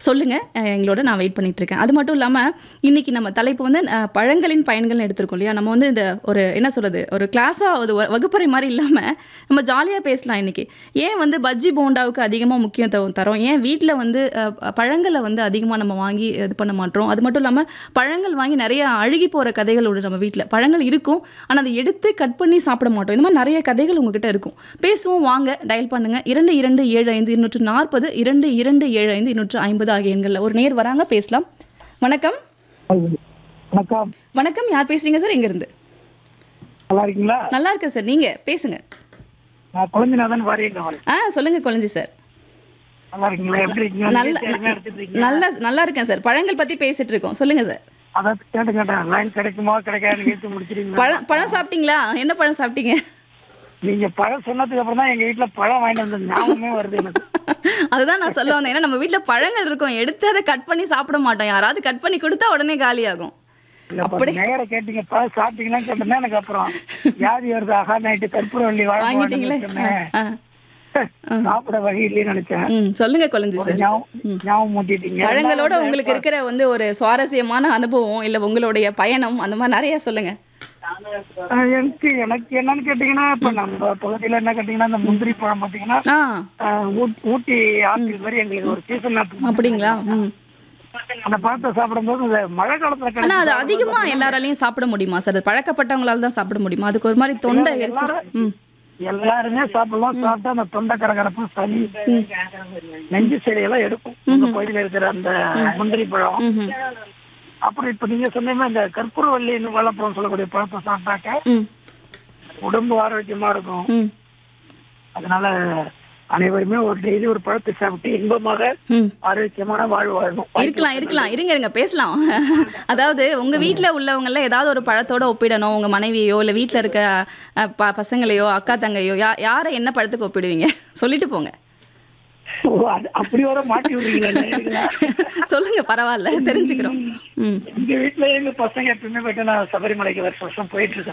சொல்லுங்க அஹ், எங்களோட நான் வெயிட் பண்ணிட்டு இருக்கேன் அது மட்டும் இல்லாமல் இன்னைக்கு நம்ம தலைப்பு வந்து அஹ், பழங்களின் பயன்கள்னு எடுத்திருக்கோம் இல்லையா நம்ம வந்து இந்த ஒரு என்ன சொல்றது ஒரு கிளாஸாக ஒரு வ- வகுப்பறை மாதிரி இல்லாமல் நம்ம ஜாலியாக பேசலாம் இன்னைக்கு ஏன் வந்து பஜ்ஜி போண்டாவுக்கு அதிகமாக முக்கியத்துவம் தரோம் ஏன் வீட்டில் வந்து அஹ், பழங்களை வந்து அதிகமாக நம்ம வாங்கி இது பண்ண மாட்டோம் அது மட்டும் இல்லாமல் பழங்கள் வாங்கி நிறைய அழுகி போகிற கதைகள் உண்டு நம்ம வீட்டில் பழங்கள் இருக்கும் ஆனால் அதை எடுத்து கட் பண்ணி சாப்பிட மாட்டோம் இந்த மாதிரி நிறைய கதைகள் உங்ககிட்ட இருக்கும் பேசுவோம் வாங்க டயல் பண்ணுங்க இரண்டு இரண்டு ஏழு ஐந்து இருநூற்று நாற்பது இரண்டு இரண்டு ஏழு ஐந்து இருநூற்று ஐம்பது ஆகிய எண்களில் ஒரு நேர் வராங்க பேசலாம் வணக்கம் வணக்கம் வணக்கம் யார் பேசுறீங்க சார் எங்கேருந்து நல்லா இருக்கீங்களா நல்லா இருக்கேன் சார் நீங்கள் பேசுங்க நான் குழந்தைநாதன் வாரியங்க ஆ சொல்லுங்க குழந்தை சார் நல்லா இருக்கீங்களா எப்படி இருக்கீங்க நல்ல நிகழ்ச்சி அருமையா எடுத்துட்டு இருக்கீங்க நல்லா நல்லா இருக்கேன் சார் பழங்கள் பற்றி பேசிட்டு இருக்கோம் சொல்லுங்க சார் அதான் கேட்டு கேட்டேன் லைன் கிடைக்குமா கிடைக்காது கேட்டு முடிச்சிருக்கீங்களா பழம் பழம் சாப்பிட்டீங்களா என்ன பழம் சாப்பிட்டீங்க நீங்க பழம் சொன்னதுக்கு அப்புறம் தான் எங்க வீட்டுல பழம் வாங்கிட்டு வந்த ஞாபகமே வருது எனக்கு அதுதான் நான் சொல்ல வந்தேன் ஏன்னா நம்ம வீட்டில் பழங்கள் இருக்கும் எடுத்து அதை கட் பண்ணி சாப்பிட மாட்டோம் யாராவது கட் பண்ணி கொடுத்தா உடனே காலியாகும் இல்லப்பா, நேர கேட்டீங்க பழம் சாப்பிட்டீங்களா கேட்டேன்னா எனக்கு அப்புறம் வியாதி வருது ஆகா நைட்டு கற்பூரவள்ளி வாங்கிட்டீங்களே வாங்கிட்டீங்களே ஆ, ஆ. சாப்பிட வழி இல்லைன்னு நினைச்சேன் ம் சொல்லுங்க குழந்தை சார் ஞாபகம் ஞாபகம் மூட்டிட்டீங்க பழங்களோட உங்களுக்கு இருக்கிற வந்து ஒரு சுவாரஸ்யமான அனுபவம் இல்ல உங்களுடைய பயணம் அந்த மாதிரி நிறைய சொல்லுங்க ஆஹ் எனக்கு எனக்கு என்னன்னு கேட்டீங்கன்னா இப்ப நம்ம பகுதியில என்ன கேட்டீங்கன்னா இந்த முந்திரி பழம் பாத்தீங்கன்னா ஆ ஆஹ் ஊட்- ஊட்டி ஆப்பிள் மாதிரி எங்களுக்கு ஒரு சீசன் அப்படிங்களா ம் அந்த பழத்தை சாப்பிடும்போது இந்த மழை காலத்துல ஆனா கிடைக்கும் அது அதிகமா எல்லாராலையும் சாப்பிட முடியுமா சார் அது பழக்கப்பட்டவங்களால தான் சாப்பிட முடியுமா அதுக்கு ஒரு மாதிரி தொண்டை எரிச்சு ம் எல்லாருமே சாப்பிடலாம் சாப்பிட்டா அந்த தொண்டை கரகரப்பு சளி நெஞ்சு செடியெல்லாம் எடுக்கும் உங்க பகுதியில இருக்கிற அந்த முந்திரி பழம் ம்ஹும். அப்புறம் இப்ப நீங்க சொன்னீங்க இந்த கற்பூரவள்ளி வாழைப்பழம் சொல்லக்கூடிய பழத்தை சாப்பிட்டாக்க ம் உடம்பு ஆரோக்கியமா இருக்கும் ம் அதனால அனைவருமே ஒரு டெய்லி ஒரு பழத்தை சாப்பிட்டு இன்பமாக ம் ஆரோக்கியமான வாழ்வு வாழணும் இருக்கலாம் இருக்கலாம் இருங்க இருங்க பேசலாம் அதாவது உங்க வீட்ல உள்ளவங்கள ஏதாவது ஒரு பழத்தோட ஒப்பிடணும் உங்க மனைவியோ இல்ல வீட்ல இருக்க அஹ், ப- பசங்களையோ அக்கா தங்கையோ யா யாரை என்ன பழத்துக்கு ஒப்பிடுவீங்க சொல்லிட்டு போங்க ஓ, அது- அப்படி வர மாட்டி விடுறீங்களா சொல்லுங்க பரவாயில்ல தெரிஞ்சுக்கிறோம் ம் எங்க வீட்டுல எங்க பசங்க எப்பயுமே போயிட்டு நான் சபரிமலைக்கு வருஷம் வருஷம் போயிட்டு இருக்கிறேன்